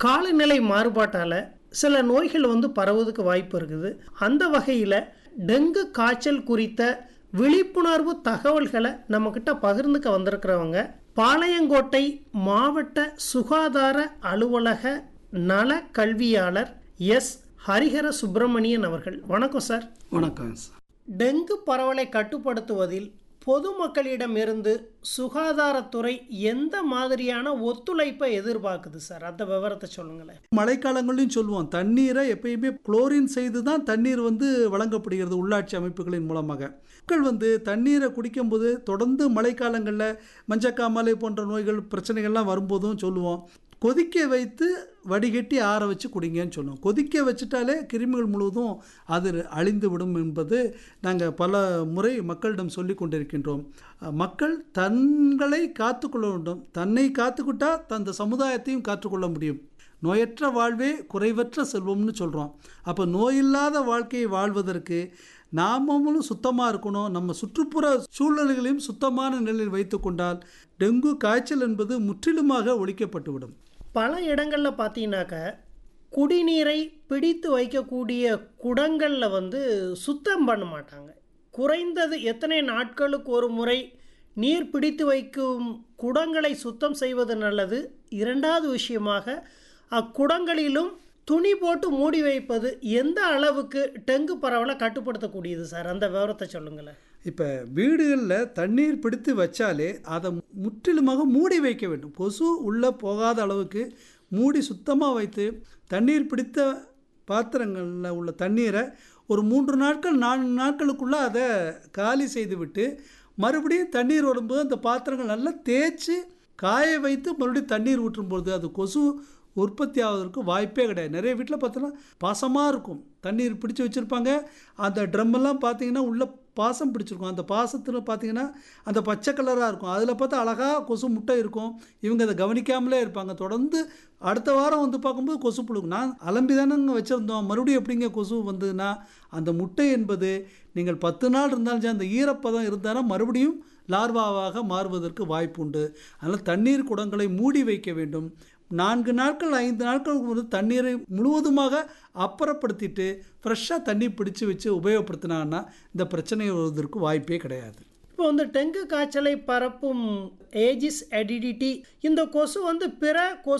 காலநிலை மாறுபாட்டால் சில நோய்கள் வந்து பரவுவதுக்கு வாய்ப்பு இருக்குது அந்த வகையில் டெங்கு காய்ச்சல் குறித்த விழிப்புணர்வு தகவல்களை நம்மக்கிட்ட பகிர்ந்துக்க வந்திருக்கிறவங்க பாளையங்கோட்டை மாவட்ட சுகாதார அலுவலக நல கல்வியாளர் எஸ் ஹரிஹர சுப்பிரமணியன் அவர்கள் வணக்கம் சார் வணக்கம் சார் டெங்கு பரவலை கட்டுப்படுத்துவதில் பொதுமக்களிடமிருந்து சுகாதாரத்துறை எந்த மாதிரியான ஒத்துழைப்பை எதிர்பார்க்குது சார் அந்த விவரத்தை சொல்லுங்களேன் மழைக்காலங்களையும் சொல்லுவோம் தண்ணீரை எப்பயுமே குளோரின் செய்து தான் தண்ணீர் வந்து வழங்கப்படுகிறது உள்ளாட்சி அமைப்புகளின் மூலமாக மக்கள் வந்து தண்ணீரை குடிக்கும்போது தொடர்ந்து மழைக்காலங்களில் மஞ்சக்காமலை போன்ற நோய்கள் பிரச்சனைகள்லாம் வரும்போதும் சொல்லுவோம் கொதிக்க வைத்து வடிகட்டி ஆற வச்சு குடிங்கன்னு சொல்லுவோம் கொதிக்க வச்சுட்டாலே கிருமிகள் முழுவதும் அது அழிந்து விடும் என்பது நாங்கள் பல முறை மக்களிடம் சொல்லி கொண்டிருக்கின்றோம் அஹ், மக்கள் தங்களை காத்துக்கொள்ள வேண்டும் தன்னை காத்துக்கிட்டா தந்த சமுதாயத்தையும் காத்துக்கொள்ள முடியும் நோயற்ற வாழ்வே குறைவற்ற செல்வம்னு சொல்கிறோம் அப்போ நோயில்லாத வாழ்க்கையை வாழ்வதற்கு நாமளும் சுத்தமாக இருக்கணும் நம்ம சுற்றுப்புற சூழ்நிலைகளையும் சுத்தமான நிலையில் வைத்துக்கொண்டால் டெங்கு காய்ச்சல் என்பது முற்றிலுமாக ஒழிக்கப்பட்டுவிடும் பல இடங்களில் பார்த்தீங்கன்னாக்க குடிநீரை பிடித்து வைக்கக்கூடிய குடங்களில் வந்து சுத்தம் பண்ண மாட்டாங்க குறைந்தது எத்தனை நாட்களுக்கு ஒரு முறை நீர் பிடித்து வைக்கும் குடங்களை சுத்தம் செய்வது நல்லது இரண்டாவது விஷயமாக அக்குடங்களிலும் துணி போட்டு மூடி வைப்பது எந்த அளவுக்கு டெங்கு பரவலை கட்டுப்படுத்தக்கூடியது சார் அந்த விவரத்தை சொல்லுங்களேன் இப்போ வீடுகளில் தண்ணீர் பிடித்து வச்சாலே அதை முற்றிலுமாக மூடி வைக்க வேண்டும் கொசு உள்ளே போகாத அளவுக்கு மூடி சுத்தமாக வைத்து தண்ணீர் பிடித்த பாத்திரங்களில் உள்ள தண்ணீரை ஒரு மூன்று நாட்கள் நான்கு நாட்களுக்குள்ளே அதை காலி செய்துவிட்டு மறுபடியும் தண்ணீர் வரும்போது அந்த பாத்திரங்கள் நல்லா தேய்ச்சி காய வைத்து மறுபடியும் தண்ணீர் ஊற்றும்போது அது கொசு உற்பத்தி ஆவதற்கு வாய்ப்பே கிடையாது நிறைய வீட்டில் பார்த்தோன்னா பாசமாக இருக்கும் தண்ணீர் பிடிச்சி வச்சுருப்பாங்க அந்த ட்ரம்மெல்லாம் பார்த்தீங்கன்னா உள்ள பாசம் பிடிச்சிருக்கும் அந்த பாசத்தில் பார்த்தீங்கன்னா அந்த பச்சை கலராக இருக்கும் அதில் பார்த்தா அழகாக கொசு முட்டை இருக்கும் இவங்க அதை கவனிக்காமலே இருப்பாங்க தொடர்ந்து அடுத்த வாரம் வந்து பார்க்கும்போது கொசு புழுக்கும் நான் அலம்பி தானேங்க வச்சுருந்தோம் மறுபடியும் எப்படிங்க கொசு வந்ததுன்னா அந்த முட்டை என்பது நீங்கள் பத்து நாள் இருந்தாலும் சரி அந்த ஈரப்பதம் இருந்தாலும் மறுபடியும் லார்வாவாக மாறுவதற்கு வாய்ப்பு உண்டு அதனால் தண்ணீர் குடங்களை மூடி வைக்க வேண்டும் நான்கு நாட்கள் ஐந்து நாட்களுக்கு வந்து தண்ணீரை முழுவதுமாக அப்புறப்படுத்திட்டு ஃப்ரெஷ்ஷாக தண்ணி பிடிச்சு வச்சு உபயோகப்படுத்தினாங்கன்னா இந்த பிரச்சனை வருவதற்கு வாய்ப்பே கிடையாது இப்போ வந்து டெங்கு காய்ச்சலை பரப்பும் ஏஜிஸ் அடிடிட்டி இந்த கொசு வந்து பிற கொசு